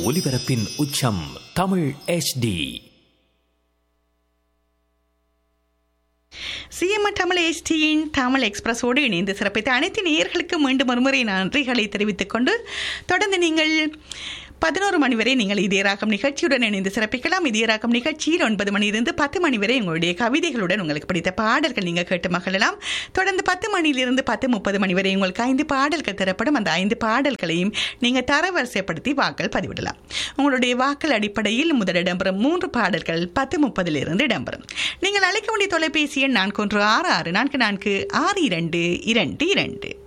ஒலிபரப்பின் உச்சம் Tamil HD CM Tamil எஸ்டியின் தமிழ் எக்ஸ்பிரஸோடு இணைந்து சிறப்பித்த அனைத்து நேயர்களுக்கும் மீண்டும் ஒருமுறை நன்றிகளை தெரிவித்துக் கொண்டு தொடர்ந்து நீங்கள் பதினோரு மணி வரை நீங்கள் இதயராகம் நிகழ்ச்சியுடன் இணைந்து சிறப்பிக்கலாம் இதயராகம் நிகழ்ச்சியில் ஒன்பது மணியிலிருந்து பத்து மணி வரை உங்களுடைய கவிதைகளுடன் உங்களுக்கு பிடித்த பாடல்கள் நீங்கள் கேட்டு மகிழலாம் தொடர்ந்து பத்து மணியிலிருந்து பத்து முப்பது மணி வரை உங்களுக்கு ஐந்து பாடல்கள் தரப்படும் அந்த ஐந்து பாடல்களையும் நீங்கள் தரவரிசைப்படுத்தி வாக்கள் பதிவிடலாம் உங்களுடைய வாக்கள் அடிப்படையில் முதல் இடம்பெறும் மூன்று பாடல்கள் பத்து முப்பதிலிருந்து இடம்பெறும் நீங்கள் அழைக்க வேண்டிய தொலைபேசி எண் நான்கு ஒன்று ஆறு ஆறு நான்கு நான்கு ஆறு இரண்டு இரண்டு இரண்டு